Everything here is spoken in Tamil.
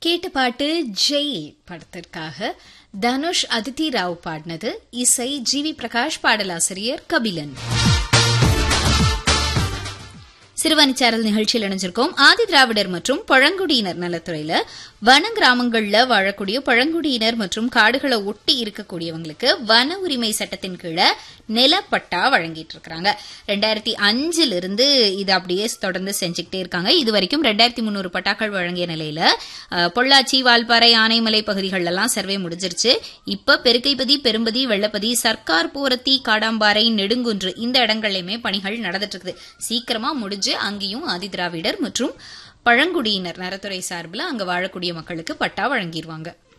கேட்ட பாட்டு ஜெய் படத்திற்காக தனுஷ் அதித்தி ராவ் பாடினது இசை ஜி வி பிரகாஷ் பாடலாசிரியர் கபிலன் சிறுவனிச்சாரல் நிகழ்ச்சியில் இணைஞ்சிருக்கோம் ஆதி திராவிடர் மற்றும் பழங்குடியினர் நலத்துறையில வன கிராமங்கள்ல வாழக்கூடிய பழங்குடியினர் மற்றும் காடுகளை ஒட்டி இருக்கக்கூடியவங்களுக்கு வன உரிமை சட்டத்தின் கீழே நிலப்பட்டா வழங்கிட்டு இருக்காங்க ரெண்டாயிரத்தி அஞ்சுல இருந்து இது அப்படியே தொடர்ந்து செஞ்சுக்கிட்டே இருக்காங்க இது வரைக்கும் ரெண்டாயிரத்தி முன்னூறு பட்டாக்கள் வழங்கிய நிலையில அஹ், பொள்ளாச்சி வால்பாறை ஆனைமலை பகுதிகள் எல்லாம் சர்வே முடிஞ்சிருச்சு இப்ப பெருக்கைப்பதி பெரும்பதி வெள்ளப்பதி சர்க்கார் போரத்தி காடாம்பாறை நெடுங்குன்று இந்த இடங்கள்லயுமே பணிகள் நடந்துட்டு இருக்குது சீக்கிரமா முடிஞ்சு அங்கேயும் ஆதிதிராவிடர் மற்றும் பழங்குடியினர் நலத்துறை சார்பில் அங்க வாழக்கூடிய மக்களுக்கு பட்டா வழங்கிடுவாங்க